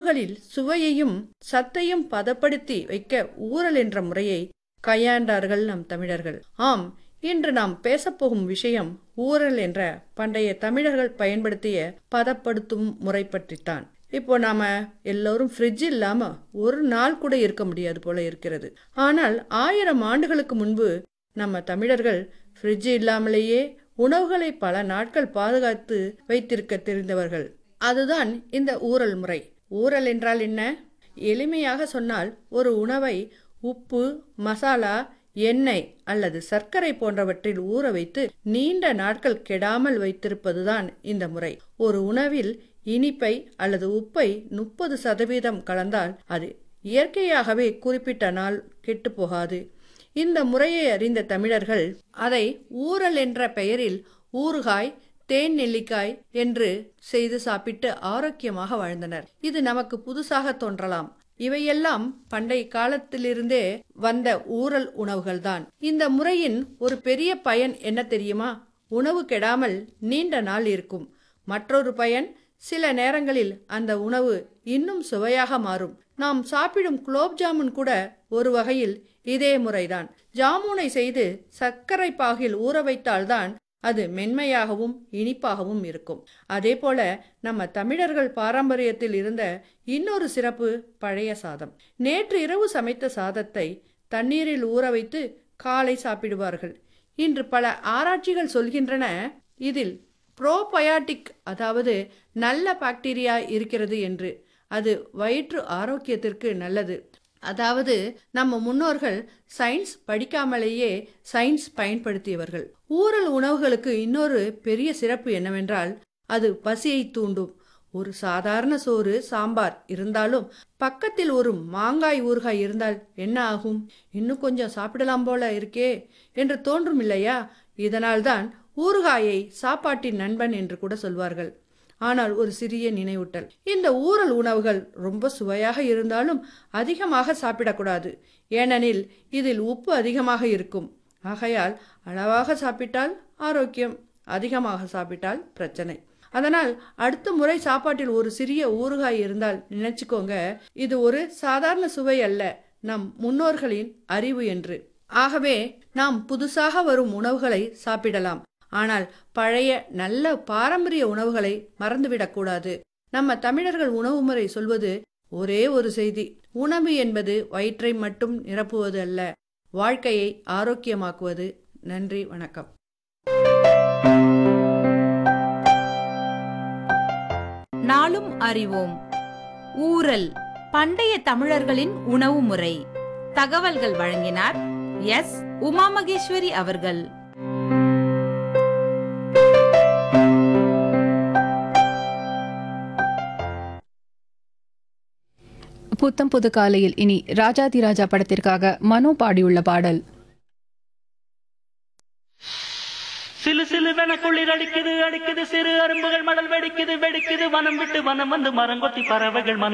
உணவுகளில் சுவையையும் சத்தையும் பதப்படுத்தி வைக்க ஊறல் என்ற முறையை கையாண்டார்கள் நம் தமிழர்கள் ஆம் இன்று நாம் பேசப்போகும் விஷயம் ஊறல் என்ற பண்டைய தமிழர்கள் பயன்படுத்திய பதப்படுத்தும் முறை பற்றித்தான் இப்போ நாம எல்லோரும் ஃப்ரிட்ஜ் இல்லாம ஒரு நாள் கூட இருக்க முடியாது போல இருக்கிறது ஆனால் ஆயிரம் ஆண்டுகளுக்கு முன்பு நம்ம தமிழர்கள் ஃப்ரிட்ஜ் இல்லாமலேயே உணவுகளை பல நாட்கள் பாதுகாத்து வைத்திருக்க தெரிந்தவர்கள் அதுதான் இந்த ஊறல் முறை ஊறல் என்றால் என்ன எளிமையாக சொன்னால் ஒரு உணவை உப்பு மசாலா எண்ணெய் அல்லது சர்க்கரை போன்றவற்றில் ஊற வைத்து நீண்ட நாட்கள் கெடாமல் வைத்திருப்பதுதான் இந்த முறை ஒரு உணவில் இனிப்பை அல்லது உப்பை முப்பது சதவீதம் கலந்தால் அது இயற்கையாகவே குறிப்பிட்ட நாள் கெட்டு போகாது இந்த முறையை அறிந்த தமிழர்கள் அதை ஊறல் என்ற பெயரில் ஊறுகாய் தேன் நெல்லிக்காய் என்று செய்து சாப்பிட்டு ஆரோக்கியமாக வாழ்ந்தனர் இது நமக்கு புதுசாக தோன்றலாம் இவையெல்லாம் பண்டைய காலத்திலிருந்தே வந்த ஊறல் உணவுகள்தான் இந்த முறையின் ஒரு பெரிய பயன் என்ன தெரியுமா உணவு கெடாமல் நீண்ட நாள் இருக்கும் மற்றொரு பயன் சில நேரங்களில் அந்த உணவு இன்னும் சுவையாக மாறும் நாம் சாப்பிடும் குலோப் ஜாமுன் கூட ஒரு வகையில் இதே முறைதான் ஜாமுனை செய்து சர்க்கரை பாகில் ஊற வைத்தால்தான் அது மென்மையாகவும் இனிப்பாகவும் இருக்கும் அதே போல நம்ம தமிழர்கள் பாரம்பரியத்தில் இருந்த இன்னொரு சிறப்பு பழைய சாதம் நேற்று இரவு சமைத்த சாதத்தை தண்ணீரில் ஊற வைத்து காலை சாப்பிடுவார்கள் இன்று பல ஆராய்ச்சிகள் சொல்கின்றன இதில் ப்ரோபயாட்டிக் அதாவது நல்ல பாக்டீரியா இருக்கிறது என்று அது வயிற்று ஆரோக்கியத்திற்கு நல்லது அதாவது நம்ம முன்னோர்கள் சயின்ஸ் படிக்காமலேயே சயின்ஸ் பயன்படுத்தியவர்கள் ஊரல் உணவுகளுக்கு இன்னொரு பெரிய சிறப்பு என்னவென்றால் அது பசியை தூண்டும் ஒரு சாதாரண சோறு சாம்பார் இருந்தாலும் பக்கத்தில் ஒரு மாங்காய் ஊறுகாய் இருந்தால் என்ன ஆகும் இன்னும் கொஞ்சம் சாப்பிடலாம் போல இருக்கே என்று தோன்றும் இல்லையா இதனால்தான் ஊறுகாயை சாப்பாட்டின் நண்பன் என்று கூட சொல்வார்கள் ஆனால் ஒரு சிறிய நினைவூட்டல் இந்த ஊரல் உணவுகள் ரொம்ப சுவையாக இருந்தாலும் அதிகமாக சாப்பிடக்கூடாது ஏனெனில் இதில் உப்பு அதிகமாக இருக்கும் ஆகையால் அளவாக சாப்பிட்டால் ஆரோக்கியம் அதிகமாக சாப்பிட்டால் பிரச்சனை அதனால் அடுத்த முறை சாப்பாட்டில் ஒரு சிறிய ஊறுகாய் இருந்தால் நினைச்சுக்கோங்க இது ஒரு சாதாரண சுவை அல்ல நம் முன்னோர்களின் அறிவு என்று ஆகவே நாம் புதுசாக வரும் உணவுகளை சாப்பிடலாம் ஆனால் பழைய நல்ல பாரம்பரிய உணவுகளை மறந்துவிடக்கூடாது நம்ம தமிழர்கள் உணவு முறை சொல்வது ஒரே ஒரு செய்தி உணவு என்பது வயிற்றை மட்டும் நிரப்புவது அல்ல வாழ்க்கையை ஆரோக்கியமாக்குவது நன்றி வணக்கம் நாளும் அறிவோம் ஊரல் பண்டைய தமிழர்களின் உணவு முறை தகவல்கள் வழங்கினார் எஸ் உமா மகேஸ்வரி அவர்கள் புத்தம் புது காலையில் இனி ராஜாதி ராஜா படத்திற்காக மனோ பாடியுள்ள பாடல் சிலு சிலுவென குளிர் அடிக்குது அடிக்குது சிறு அரும்புகள் மடல் வெடிக்குது வெடிக்குது வனம் விட்டு வனம் வந்து மரங்கொத்தி பறவைகள் மனம்